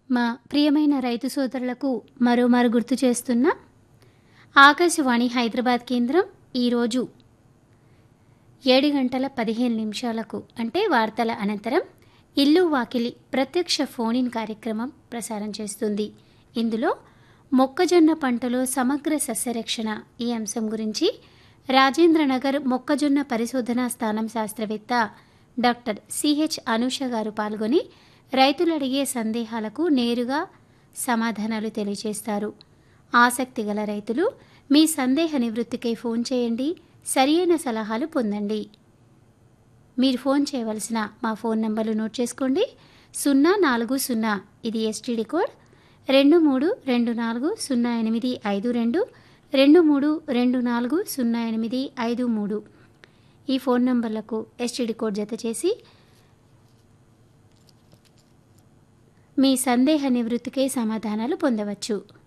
మా ప్రియమైన రైతు సోదరులకు మరోమారు గుర్తు చేస్తున్న ఆకాశవాణి హైదరాబాద్ కేంద్రం ఈరోజు ఏడు గంటల పదిహేను నిమిషాలకు అంటే వార్తల అనంతరం ఇల్లు వాకిలి ప్రత్యక్ష ఫోన్ ఇన్ కార్యక్రమం ప్రసారం చేస్తుంది ఇందులో మొక్కజొన్న పంటలో సమగ్ర సస్యరక్షణ ఈ అంశం గురించి రాజేంద్రనగర్ మొక్కజొన్న పరిశోధనా స్థానం శాస్త్రవేత్త డాక్టర్ సిహెచ్ అనూష గారు పాల్గొని రైతులు అడిగే సందేహాలకు నేరుగా సమాధానాలు తెలియజేస్తారు ఆసక్తి గల రైతులు మీ సందేహ నివృత్తికై ఫోన్ చేయండి సరియైన సలహాలు పొందండి మీరు ఫోన్ చేయవలసిన మా ఫోన్ నంబర్లు నోట్ చేసుకోండి సున్నా నాలుగు సున్నా ఇది ఎస్టీడీ కోడ్ రెండు మూడు రెండు నాలుగు సున్నా ఎనిమిది ఐదు రెండు రెండు మూడు రెండు నాలుగు సున్నా ఎనిమిది ఐదు మూడు ఈ ఫోన్ నంబర్లకు ఎస్టీడీ కోడ్ జత చేసి మీ సందేహ నివృత్తికై సమాధానాలు పొందవచ్చు